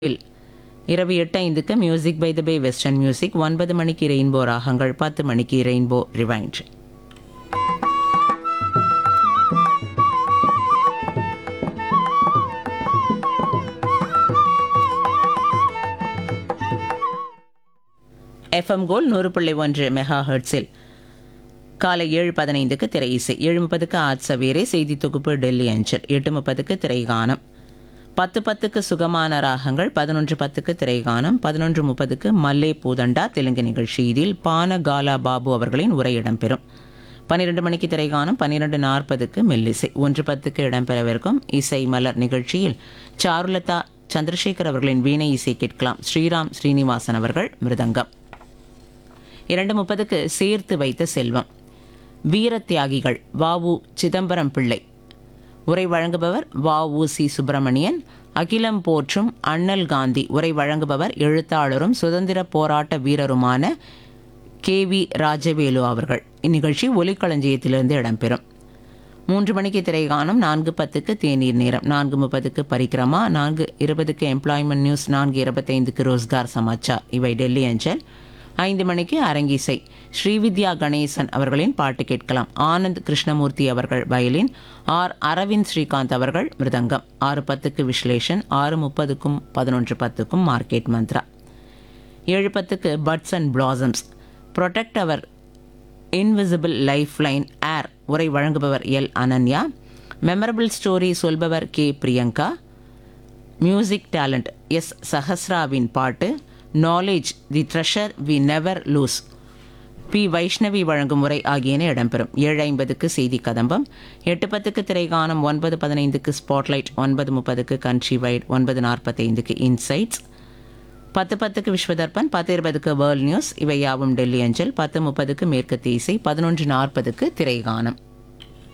இல் இரவு எட்டு ஐந்துக்கு music by the bay western music ஒன்பது மணிக்கு ரெயின்போ ராகங்கள் பத்து மணிக்கு ரெயின்போ ரிவைண்ட் எஃப்எம் கோல் நூறு புள்ளி ஒன்று மெகா ஹெர்ட்ஸில் காலை ஏழு பதினைந்துக்கு திரை இசை ஏழு முப்பதுக்கு ஆட் சவேரே செய்தி தொகுப்பு டெல்லி அஞ்சல் எட்டு முப்பதுக்கு திரைகானம் பத்து பத்துக்கு சுகமான ராகங்கள் பதினொன்று பத்துக்கு திரைகானம் பதினொன்று முப்பதுக்கு மல்லே பூதண்டா தெலுங்கு நிகழ்ச்சி இதில் பான காலா பாபு அவர்களின் உரை இடம்பெறும் பன்னிரெண்டு மணிக்கு திரைகானம் பன்னிரெண்டு நாற்பதுக்கு மெல்லிசை ஒன்று பத்துக்கு இடம்பெறவிருக்கும் இசை மலர் நிகழ்ச்சியில் சாருலதா சந்திரசேகர் அவர்களின் வீணை இசை கேட்கலாம் ஸ்ரீராம் ஸ்ரீனிவாசன் அவர்கள் மிருதங்கம் இரண்டு முப்பதுக்கு சேர்த்து வைத்த செல்வம் வீர தியாகிகள் வாவு சிதம்பரம் பிள்ளை உரை வழங்குபவர் வ சி சுப்பிரமணியன் அகிலம் போற்றும் அண்ணல் காந்தி உரை வழங்குபவர் எழுத்தாளரும் சுதந்திர போராட்ட வீரருமான கே வி ராஜவேலு அவர்கள் இந்நிகழ்ச்சி ஒலிக்களஞ்சியத்திலிருந்து இடம்பெறும் மூன்று மணிக்கு திரைகாணும் நான்கு பத்துக்கு தேநீர் நேரம் நான்கு முப்பதுக்கு பரிக்கிரமா நான்கு இருபதுக்கு எம்ப்ளாய்மெண்ட் நியூஸ் நான்கு இருபத்தைந்துக்கு ரோஸ்கார் சமாச்சார் இவை டெல்லி அஞ்சல் ஐந்து மணிக்கு அரங்கிசை ஸ்ரீவித்யா கணேசன் அவர்களின் பாட்டு கேட்கலாம் ஆனந்த் கிருஷ்ணமூர்த்தி அவர்கள் வயலின் ஆர் அரவிந்த் ஸ்ரீகாந்த் அவர்கள் மிருதங்கம் ஆறு பத்துக்கு விஸ்லேஷன் ஆறு முப்பதுக்கும் பதினொன்று பத்துக்கும் மார்க்கெட் மந்த்ரா ஏழு பத்துக்கு buds and blossoms protect our invisible life line air உரை வழங்குபவர் எல் அனன்யா மெமரபிள் ஸ்டோரி சொல்பவர் K Priyanka music talent S சஹஸ்ராவின் பாட்டு knowledge the treasure we never lose P Vaishnavi வழங்கும் உரை ஆகியன இடம்பெறும் ஏழு ஐம்பதுக்கு செய்தி கதம்பம் எட்டு பத்துக்கு திரைகானம் ஒன்பது பதினைந்துக்கு ஸ்பாட்லைட் ஒன்பது முப்பதுக்கு கண்ட்ரி வைட் ஒன்பது நாற்பத்தைந்துக்கு இன்சைட்ஸ் பத்து பத்துக்கு விஸ்வதர்பன் பத்து இருபதுக்கு வேர்ல்ட் நியூஸ் இவை யாவும் டெல்லி அஞ்சல் பத்து முப்பதுக்கு மேற்கத்திய இசை பதினொன்று நாற்பதுக்கு திரைகானம்